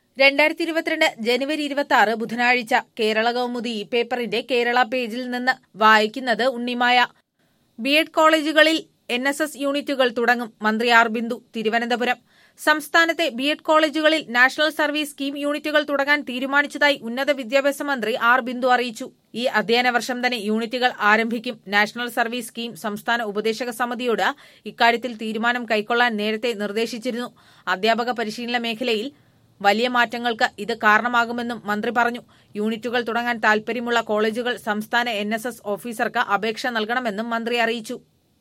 രണ്ടായിരത്തി ഇരുപത്തിരണ്ട് ജനുവരി ഇരുപത്തി ആറ് ബുധനാഴ്ച കേരള കൗമുദി ഈ പേപ്പറിന്റെ കേരള പേജിൽ നിന്ന് വായിക്കുന്നത് ഉണ്ണിമായ ബി എഡ് കോളേജുകളിൽ എൻ എസ് എസ് യൂണിറ്റുകൾ തുടങ്ങും മന്ത്രി ആർ ബിന്ദു തിരുവനന്തപുരം സംസ്ഥാനത്തെ ബി എഡ് കോളേജുകളിൽ നാഷണൽ സർവീസ് സ്കീം യൂണിറ്റുകൾ തുടങ്ങാൻ തീരുമാനിച്ചതായി ഉന്നത വിദ്യാഭ്യാസ മന്ത്രി ആർ ബിന്ദു അറിയിച്ചു ഈ അധ്യയന വർഷം തന്നെ യൂണിറ്റുകൾ ആരംഭിക്കും നാഷണൽ സർവീസ് സ്കീം സംസ്ഥാന ഉപദേശക സമിതിയോട് ഇക്കാര്യത്തിൽ തീരുമാനം കൈക്കൊള്ളാൻ നേരത്തെ നിർദ്ദേശിച്ചിരുന്നു അധ്യാപക പരിശീലന മേഖലയിൽ വലിയ മാറ്റങ്ങൾക്ക് ഇത് കാരണമാകുമെന്നും മന്ത്രി പറഞ്ഞു യൂണിറ്റുകൾ തുടങ്ങാൻ താൽപര്യമുള്ള കോളേജുകൾ സംസ്ഥാന എൻ ഓഫീസർക്ക് അപേക്ഷ നൽകണമെന്നും മന്ത്രി അറിയിച്ചു